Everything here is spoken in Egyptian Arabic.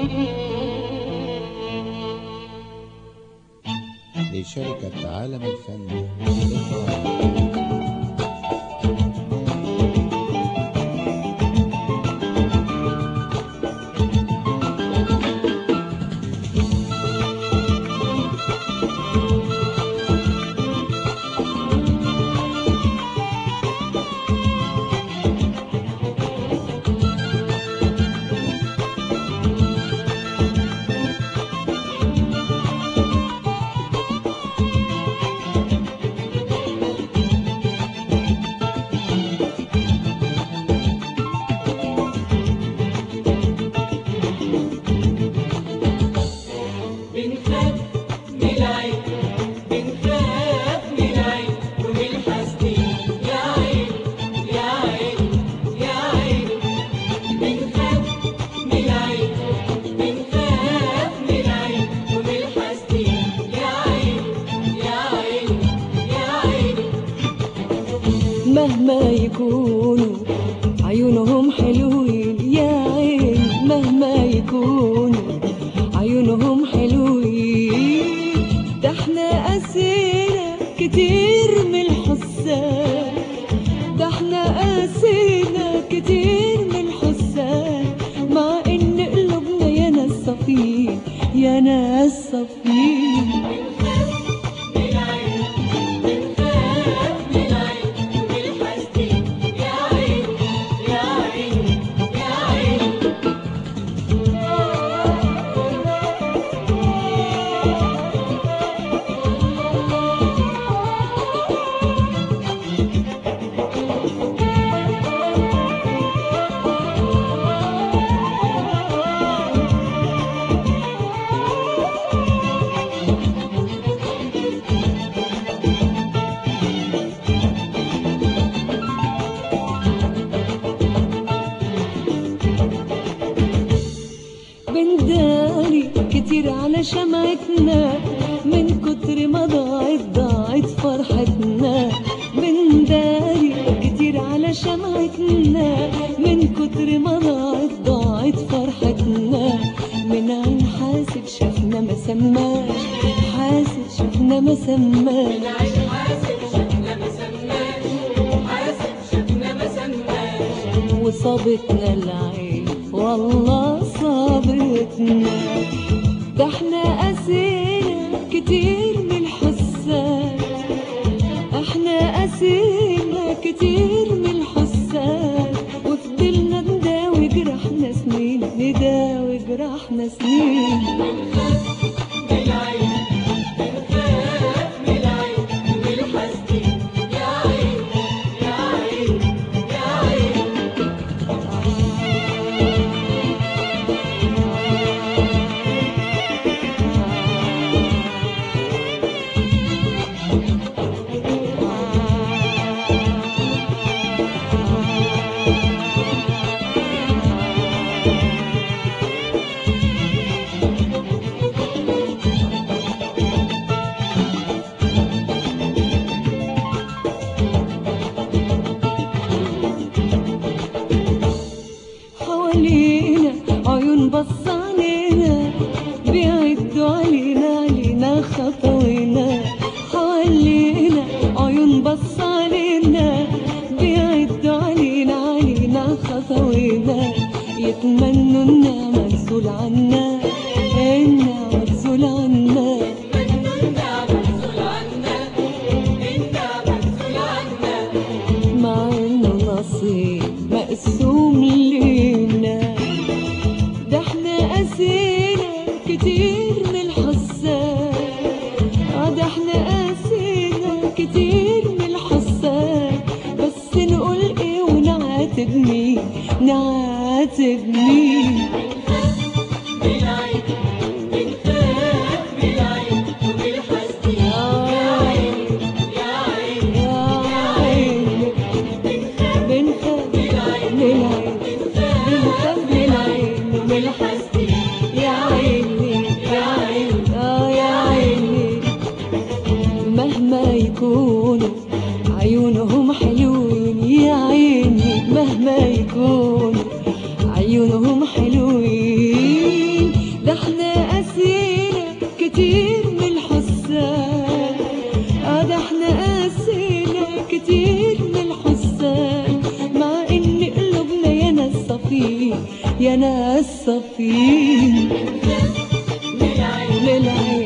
لشركة عالم الفن للإخراج بنخاف من العين بنخاف من العين ومن الحسدين يا عين يا عين يا عين بنخاف من العين بنخاف من العين ومن الحسدين يا عين يا عين يا عين مهما يكونوا عيونهم حلوين يا عين مهما يكونوا عيونهم حلوين ده احنا قاسينا كتير من الحسان ده احنا قاسينا كتير من الحسان مع ان قلوبنا يا ناس صفين يا ناس صفين من العين بنخاف من العين ومن الحسدين يا عين يا عين يا عين بنداري كتير على شمعتنا من كتر ما ضاعت ضاعت فرحتنا بنداري كتير على شمعتنا من كتر ما ضاعت ضاعت فرحتنا من عين حاسب شفنا ما سماش حاسب شفنا ما سماش العين حاسب شفنا ما سماش حاسب شفنا ما سماش وصابتنا العين والله صابتنا ده احنا قاسينا كتير من الحسان احنا قاسينا كتير من الحسان وفضلنا نداوي جرحنا سنين نداوي جرحنا سنين من العين بنخاف من العين ومن الحسدين يا عين يا عين يا عين حوالينا عيون بص علينا بيعدوا علينا علينا خطوينا حوالينا عيون بص علينا بيعدوا علينا علينا خطوينا يتمنوا النعمة تزول عنا النعمة تزول عنا النعمة تزول عنا النعمة تزول عنا مع انه نصيب مقسوم لينا ده احنا قاسينا كتير من الحسان اه ده احنا قاسينا كتير من الحسان بس نقول ايه ونعاتب مين نعاتب مين من العين بنخاف من العين ومن الحسدين يا عين يا عين يا عيني بنخاف من العين بنخاف من العين ومن الحسدين يا عيني يا عيني اه يا عيني مهما يكونوا عيونهم حلوين يا عيني مهما يكونوا عيونهم حلوين كتير من الحسان اه ده احنا قاسينا كتير من الحسان مع ان قلوبنا يا ناس صفين يا ناس صفين من العين للعين